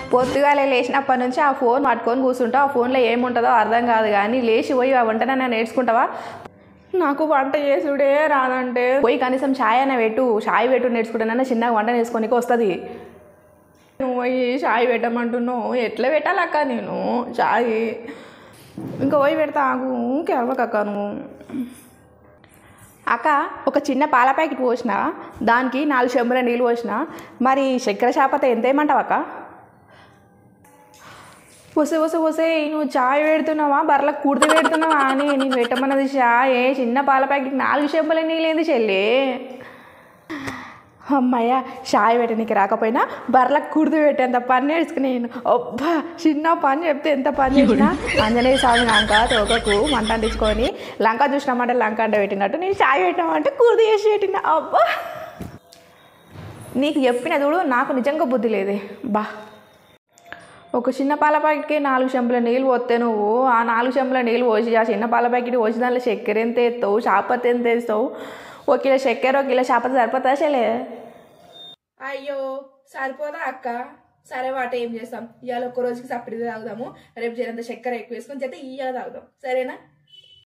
పొద్దుగాలే లేచినప్పటి నుంచి ఆ ఫోన్ పట్టుకొని కూర్చుంటావు ఆ ఫోన్లో ఏముంటుందో అర్థం కాదు కానీ లేచి పోయి ఆ వంటనైనా నేర్చుకుంటావా నాకు వంట చేసుడే రాదంటే పోయి కనీసం ఛాయ్ అయినా పెట్టు ఛాయ్ పెట్టు నేర్చుకుంటానన్నా చిన్నగా వంట నేర్చుకోనికి వస్తుంది నువ్వు పోయి ఛాయ్ పెట్టమంటున్నావు ఎట్లా పెట్టాలక్క నేను ఛాయ్ ఇంకా పోయి పెడతా ఆగు కెలవకక్క నువ్వు అక్క ఒక చిన్న పాల ప్యాకెట్ పోసిన దానికి నాలుగు చెంబుల నీళ్ళు పోసిన మరి చక్కెర చాపత ఎంత ఏమంటావు అక్క వసే వసే వసే నువ్వు చాయ్ పెడుతున్నావా బర్లకు కుడితే పెడుతున్నావా అని నేను పెట్టమన్నది చాయ్ చిన్న పాల ప్యాకెట్ నాలుగు చెంబుల నీళ్ళేంది చెల్లి అమ్మయ్య చాయ్ పెట్టడానికి రాకపోయినా బర్లకు కుడితే పెట్టేంత పని నేర్చుకుని నేను అబ్బా చిన్న పని చెప్తే ఎంత పని చేసినా ఆంజనేయ స్వామి లంక తోకకు మంట అంటించుకొని లంక చూసినామంటే లంక అంట పెట్టినట్టు నేను చాయ్ పెట్టినామంటే కుడిది చేసి పెట్టిన అబ్బా నీకు చెప్పిన చూడు నాకు నిజంగా బుద్ధి లేదే బా ఒక చిన్న పాల ప్యాకెట్కి నాలుగు చెంపుల నీళ్ళు పోతే నువ్వు ఆ నాలుగు చెంపుల నీళ్ళు పోసి ఆ చిన్న పాల ప్యాకెట్ పోసి దాంట్లో చక్కెర ఎంత ఎత్తావు చాపత్తి ఎంత వేస్తావు ఒక కిలో చక్కెర ఒక కిలో చాపత్తి సరిపోతా చెలే అయ్యో సరిపోదా అక్క సరే వాట ఏం చేస్తాం ఇవాళ ఒక రోజుకి సపరేట్ తాగుదాము రేపు జరంత చక్కెర ఎక్కువ వేసుకొని చేస్తే ఇవాళ తాగుదాం సరేనా